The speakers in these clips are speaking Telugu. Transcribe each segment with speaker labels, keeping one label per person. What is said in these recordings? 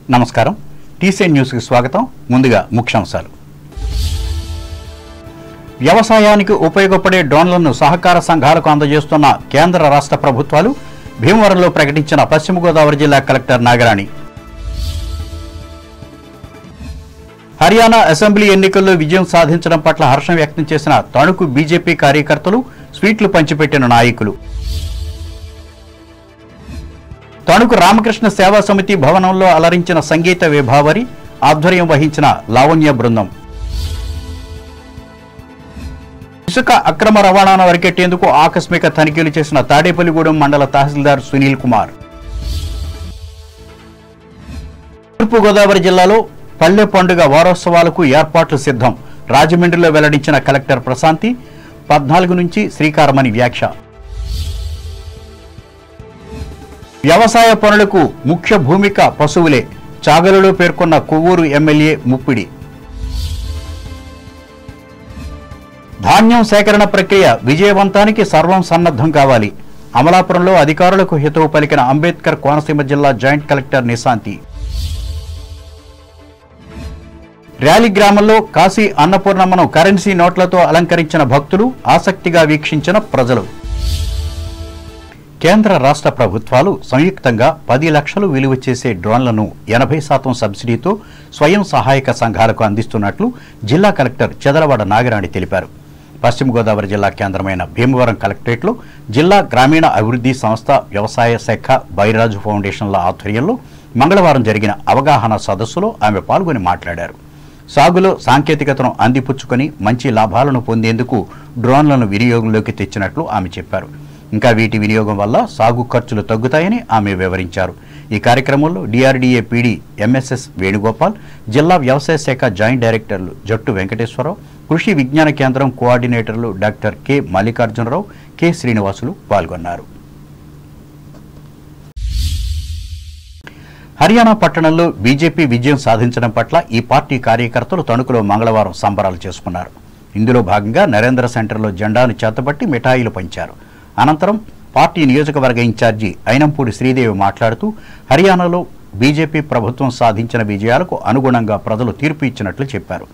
Speaker 1: నమస్కారం టీసీ న్యూస్కి స్వాగతం ముందుగా ముఖ్యాంశాలు వ్యవసాయానికి ఉపయోగపడే డ్రోన్లను సహకార సంఘాలకు అందజేస్తున్న కేంద్ర రాష్ట్ర ప్రభుత్వాలు భీమవరంలో ప్రకటించిన పశ్చిమ గోదావరి జిల్లా కలెక్టర్ నాగరాణి హర్యానా అసెంబ్లీ ఎన్నికల్లో విజయం సాధించడం పట్ల హర్షం వ్యక్తం చేసిన తణుకు బీజేపీ కార్యకర్తలు స్వీట్లు పంచిపెట్టిన నాయకులు తణుకు రామకృష్ణ సేవా సమితి భవనంలో అలరించిన సంగీత విభావరి ఆధ్వర్యం వహించిన లావణ్య బృందం ఇసుక అక్రమ రవాణాను అరికెట్టేందుకు ఆకస్మిక తనిఖీలు చేసిన తాడేపల్లిగూడెం మండల తహసీల్దార్ సునీల్ కుమార్ తూర్పుగోదావరి జిల్లాలో పల్లె పండుగ వారోత్సవాలకు ఏర్పాట్లు సిద్ధం రాజమండ్రిలో వెల్లడించిన కలెక్టర్ ప్రశాంతి పద్నాలుగు నుంచి శ్రీకారమణి వ్యాఖ్య వ్యవసాయ పనులకు ముఖ్య భూమిక పశువులే చాగలులో పేర్కొన్న కొవ్వూరు ఎమ్మెల్యే ముప్పిడి ధాన్యం సేకరణ ప్రక్రియ విజయవంతానికి సర్వం సన్నద్ధం కావాలి అమలాపురంలో అధికారులకు హితవు పలికిన అంబేద్కర్ కోనసీమ జిల్లా జాయింట్ కలెక్టర్ నిశాంతి ర్యాలీ గ్రామంలో కాశీ అన్నపూర్ణమ్మను కరెన్సీ నోట్లతో అలంకరించిన భక్తులు ఆసక్తిగా వీక్షించిన ప్రజలు కేంద్ర రాష్ట్ర ప్రభుత్వాలు సంయుక్తంగా పది లక్షలు విలువ చేసే డ్రోన్లను ఎనభై శాతం సబ్సిడీతో స్వయం సహాయక సంఘాలకు అందిస్తున్నట్లు జిల్లా కలెక్టర్ చెదలవాడ నాగరాణి తెలిపారు పశ్చిమ గోదావరి జిల్లా కేంద్రమైన భీమవరం కలెక్టరేట్లో జిల్లా గ్రామీణ అభివృద్ధి సంస్థ వ్యవసాయ శాఖ బైరాజు ఫౌండేషన్ల ఆధ్వర్యంలో మంగళవారం జరిగిన అవగాహన సదస్సులో ఆమె పాల్గొని మాట్లాడారు సాగులో సాంకేతికతను అందిపుచ్చుకొని మంచి లాభాలను పొందేందుకు డ్రోన్లను వినియోగంలోకి తెచ్చినట్లు ఆమె చెప్పారు ఇంకా వీటి వినియోగం వల్ల సాగు ఖర్చులు తగ్గుతాయని ఆమె వివరించారు ఈ కార్యక్రమంలో డిఆర్డీఏ పీడీ ఎంఎస్ఎస్ వేణుగోపాల్ జిల్లా వ్యవసాయ శాఖ జాయింట్ డైరెక్టర్లు జట్టు వెంకటేశ్వరరావు కృషి విజ్ఞాన కేంద్రం కోఆర్డినేటర్లు doctor K Mallikarjuna Rao K Srinivasulu పాల్గొన్నారు హర్యానా పట్టణంలో బీజేపీ విజయం సాధించడం పట్ల ఈ పార్టీ కార్యకర్తలు తణుకులో మంగళవారం సంబరాలు చేసుకున్నారు ఇందులో భాగంగా నరేంద్ర సెంటర్లో జెండాను చేతబట్టి మిఠాయిలు పంచారు అనంతరం పార్టీ నియోజకవర్గ ఇన్ఛార్జి అయినంపూడి శ్రీదేవి మాట్లాడుతూ హర్యానాలో బీజేపీ ప్రభుత్వం సాధించిన విజయాలకు అనుగుణంగా ప్రజలు తీర్పు ఇచ్చినట్లు చెప్పారు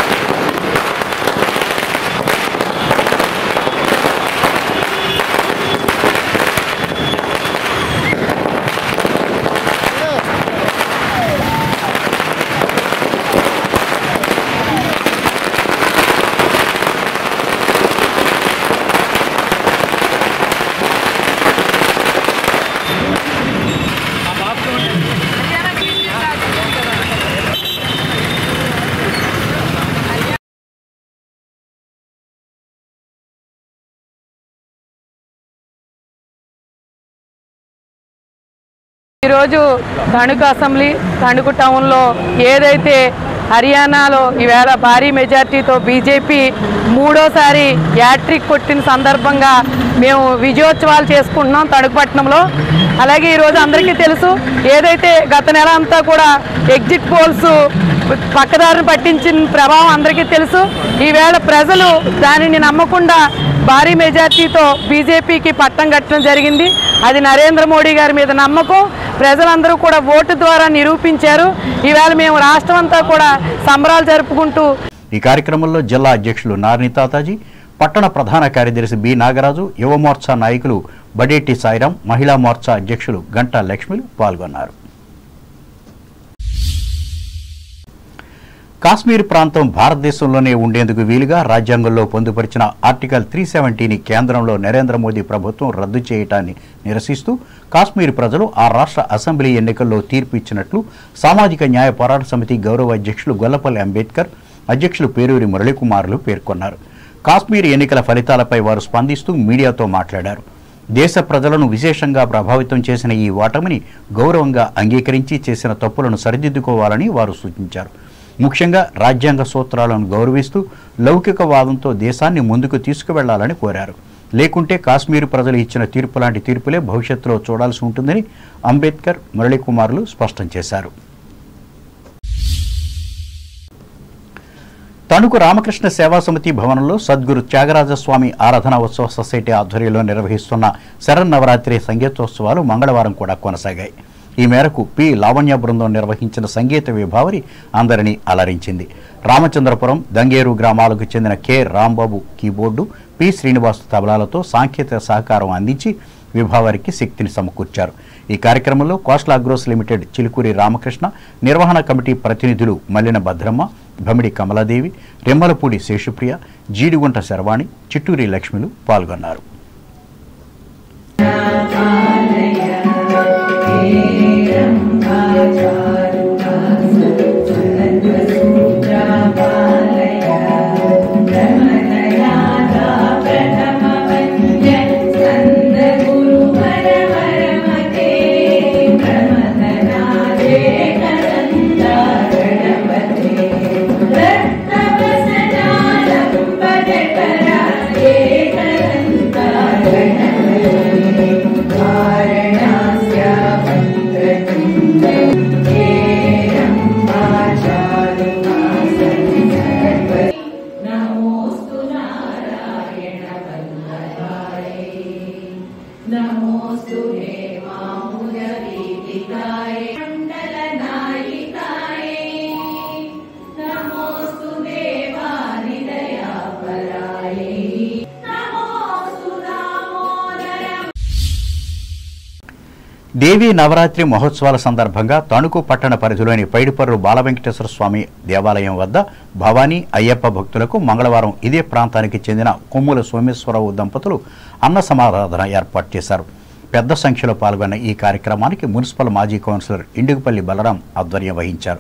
Speaker 2: ఈరోజు తణుకు అసెంబ్లీ తణుకు టౌన్లో ఏదైతే హర్యానాలో ఈవేళ భారీ మెజార్టీతో బీజేపీ మూడోసారి యాట్రిక్ కొట్టిన సందర్భంగా మేము విజయోత్సవాలు చేసుకుంటున్నాం తణుకుపట్నంలో అలాగే ఈరోజు అందరికీ తెలుసు ఏదైతే గత నెల అంతా కూడా ఎగ్జిట్ పోల్స్ పక్కదారిని పట్టించిన ప్రభావం అందరికీ తెలుసు ఈవేళ ప్రజలు దానిని నమ్మకుండా భారీ మెజార్టీతో బీజేపీకి పట్టం కట్టడం జరిగింది అది నరేంద్ర మోడీ గారి మీద నమ్మకం ప్రజలందరూ కూడా ఓటు ద్వారా నిరూపించారు ఈవేళ మేము రాష్ట్రం అంతా కూడా సంబరాలు జరుపుకుంటూ
Speaker 1: ఈ కార్యక్రమంలో జిల్లా అధ్యక్షులు నారిని తాతాజీ పట్టణ ప్రధాన కార్యదర్శి బి నాగరాజు యువ మోర్చా నాయకులు బడేటి సాయిరాం మహిళా మోర్చా అధ్యక్షులు గంటా లక్ష్మిలు పాల్గొన్నారు కాశ్మీర్ ప్రాంతం భారతదేశంలోనే ఉండేందుకు వీలుగా రాజ్యాంగంలో పొందుపరిచిన ఆర్టికల్ త్రీ సెవెంటీని కేంద్రంలో నరేంద్ర మోదీ ప్రభుత్వం రద్దు చేయటాన్ని నిరసిస్తూ కాశ్మీర్ ప్రజలు ఆ రాష్ట్ర అసెంబ్లీ ఎన్నికల్లో తీర్పు ఇచ్చినట్లు సామాజిక న్యాయ పోరాట సమితి గౌరవ అధ్యక్షులు గొల్లపల్లి అంబేద్కర్ అధ్యక్షులు పేరూరి మురళీకుమార్లు పేర్కొన్నారు కాశ్మీర్ ఎన్నికల ఫలితాలపై వారు స్పందిస్తూ మీడియాతో మాట్లాడారు దేశ ప్రజలను విశేషంగా ప్రభావితం చేసిన ఈ ఓటమిని గౌరవంగా అంగీకరించి చేసిన తప్పులను సరిదిద్దుకోవాలని వారు సూచించారు ముఖ్యంగా రాజ్యాంగ సూత్రాలను గౌరవిస్తూ లౌకికవాదంతో దేశాన్ని ముందుకు తీసుకువెళ్లాలని కోరారు లేకుంటే కాశ్మీర్ ప్రజలు ఇచ్చిన తీర్పు లాంటి తీర్పులే భవిష్యత్తులో చూడాల్సి ఉంటుందని అంబేద్కర్ మురళీకుమార్లు స్పష్టం చేశారు తణుకు రామకృష్ణ సేవా సమితి భవనంలో సద్గురు త్యాగరాజస్వామి ఆరాధన ఉత్సవ సొసైటీ ఆధ్వర్యంలో నిర్వహిస్తున్న శరన్నవరాత్రి సంగీతోత్సవాలు మంగళవారం కూడా కొనసాగాయి ఈ మేరకు పి లావణ్య బృందం నిర్వహించిన సంగీత విభావరి అందరినీ అలరించింది రామచంద్రపురం దంగేరు గ్రామాలకు చెందిన K Rambabu keyboard P Srinivas తబలాలతో సాంకేతిక సహకారం అందించి విభావరికి శక్తిని సమకూర్చారు ఈ కార్యక్రమంలో Coastal Agros Limited Chilukuri Ramakrishna నిర్వహణ కమిటీ ప్రతినిధులు మల్లిన భద్రమ్మ భమిడి కమలాదేవి రెమ్మలపూడి శేషుప్రియ జీడిగుంట శర్వాణి చిట్టూరి లక్ష్మిలు పాల్గొన్నారు
Speaker 3: नमोऽस्तु हेमामुदवीतिकाय मण्डलनायिकाय नमोऽस्तु देवानिदयापराय नमोऽस्तु दामोदर
Speaker 1: దేవీ నవరాత్రి మహోత్సవాల సందర్భంగా తణుకు పట్టణ పరిధిలోని పైడిపర్రు బాలవెంకటేశ్వర స్వామి దేవాలయం వద్ద భవానీ అయ్యప్ప భక్తులకు మంగళవారం ఇదే ప్రాంతానికి చెందిన కొమ్ముల సోమేశ్వరరావు దంపతులు అన్న సమారాధన ఏర్పాటు చేశారు పెద్ద సంఖ్యలో పాల్గొన్న ఈ కార్యక్రమానికి మున్సిపల్ మాజీ కౌన్సిలర్ ఇండుగుపల్లి బలరాం ఆధ్వర్యం వహించారు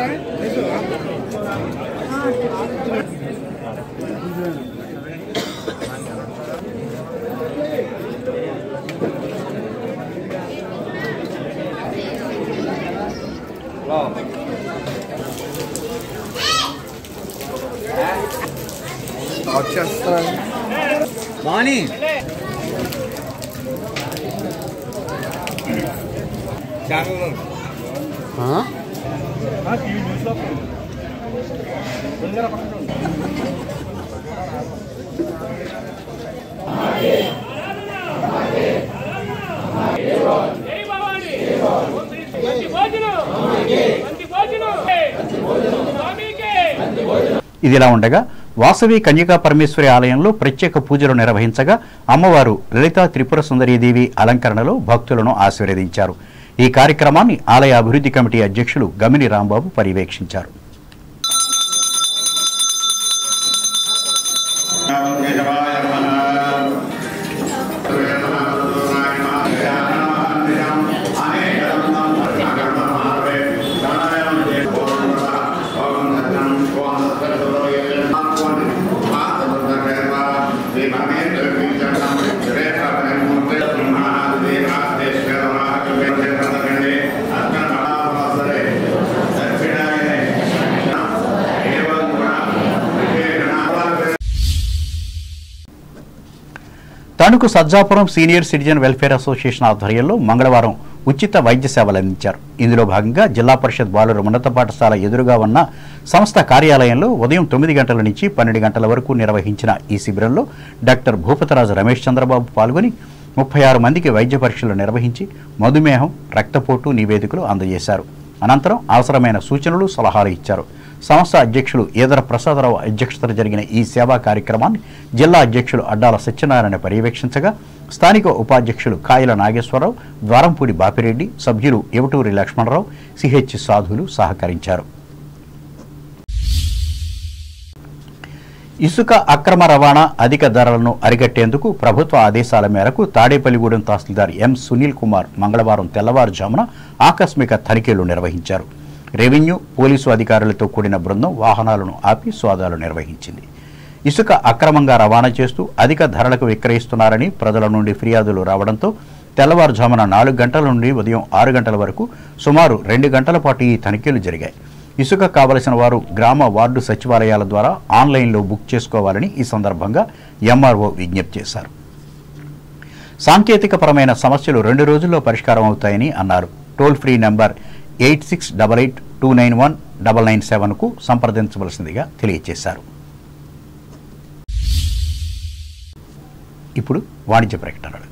Speaker 4: వాణి
Speaker 5: జై భవాని మంచి భోజనం మంచి భోజనం స్వామికే
Speaker 1: ఇదిలా ఉండగా వాసవి కన్యకా పరమేశ్వరి ఆలయంలో ప్రత్యేక పూజలు నిర్వహించగా అమ్మవారు లలితా త్రిపుర సుందరీదేవి అలంకరణలో భక్తులను ఆశీర్వదించారు ఈ కార్యక్రమాన్ని ఆలయ అభివృద్ధి కమిటీ అధ్యక్షులు గమిని రాంబాబు పర్యవేక్షించారు Tanuku Sajjapuram senior citizen welfare association ఆధ్వర్యంలో మంగళవారం ఉచిత వైద్య సేవలు అందించారు ఇందులో భాగంగా జిల్లా పరిషత్ బాలుర ఉన్నత పాఠశాల ఎదురుగా ఉన్న సంస్థ కార్యాలయంలో ఉదయం తొమ్మిది గంటల నుంచి పన్నెండు గంటల వరకు నిర్వహించిన ఈ శిబిరంలో డాక్టర్ భూపతరాజు రమేష్ చంద్రబాబు పాల్గొని ముప్పై ఆరు మందికి వైద్య పరీక్షలు నిర్వహించి మధుమేహం రక్తపోటు నివేదికలు అందజేశారు అనంతరం అవసరమైన సూచనలు సలహాలు ఇచ్చారు సంస్థ అధ్యక్షులు ఈదర ప్రసాదరావు అధ్యక్షతన జరిగిన ఈ సేవా కార్యక్రమాన్ని జిల్లా అధ్యక్షులు అడ్డాల సత్యనారాయణ పర్యవేక్షించగా స్థానిక ఉపాధ్యక్షులు కాయల నాగేశ్వరరావు ద్వారంపూడి బాపిరెడ్డి సభ్యులు ఎవటూరి లక్ష్మణరావు సిహెచ్ సాధులు సహకరించారు ఇసుక అక్రమ రవాణా అధిక ధరలను అరికట్టేందుకు ప్రభుత్వ ఆదేశాల మేరకు తాడేపల్లిగూడెం తహసీల్దార్ ఎం సునీల్ కుమార్ మంగళవారం తెల్లవారుజామున ఆకస్మిక తనిఖీలు నిర్వహించారు రెవెన్యూ పోలీసు అధికారులతో కూడిన బృందం వాహనాలను ఆపి సోదాలు నిర్వహించింది ఇసుక అక్రమంగా రవాణా చేస్తూ అధిక ధరలకు విక్రయిస్తున్నారని ప్రజల నుండి ఫిర్యాదులు రావడంతో తెల్లవారుజామున నాలుగు గంటల నుండి ఉదయం ఆరు గంటల వరకు సుమారు రెండు గంటల పాటు ఈ తనిఖీలు జరిగాయి ఇసుక కావలసిన వారు గ్రామ వార్డు సచివాలయాల ద్వారా ఆన్లైన్లో బుక్ చేసుకోవాలని ఈ సందర్భంగా ఎంఆర్ఓ విజ్ఞప్తి చేశారు సాంకేతికపరమైన సమస్యలు రెండు రోజుల్లో పరిష్కారం అవుతాయని అన్నారు toll free number eight six double eight two nine one double nine సెవెన్కు సంప్రదించవలసిందిగా తెలియజేశారు ఇప్పుడు వాణిజ్య ప్రకటనలు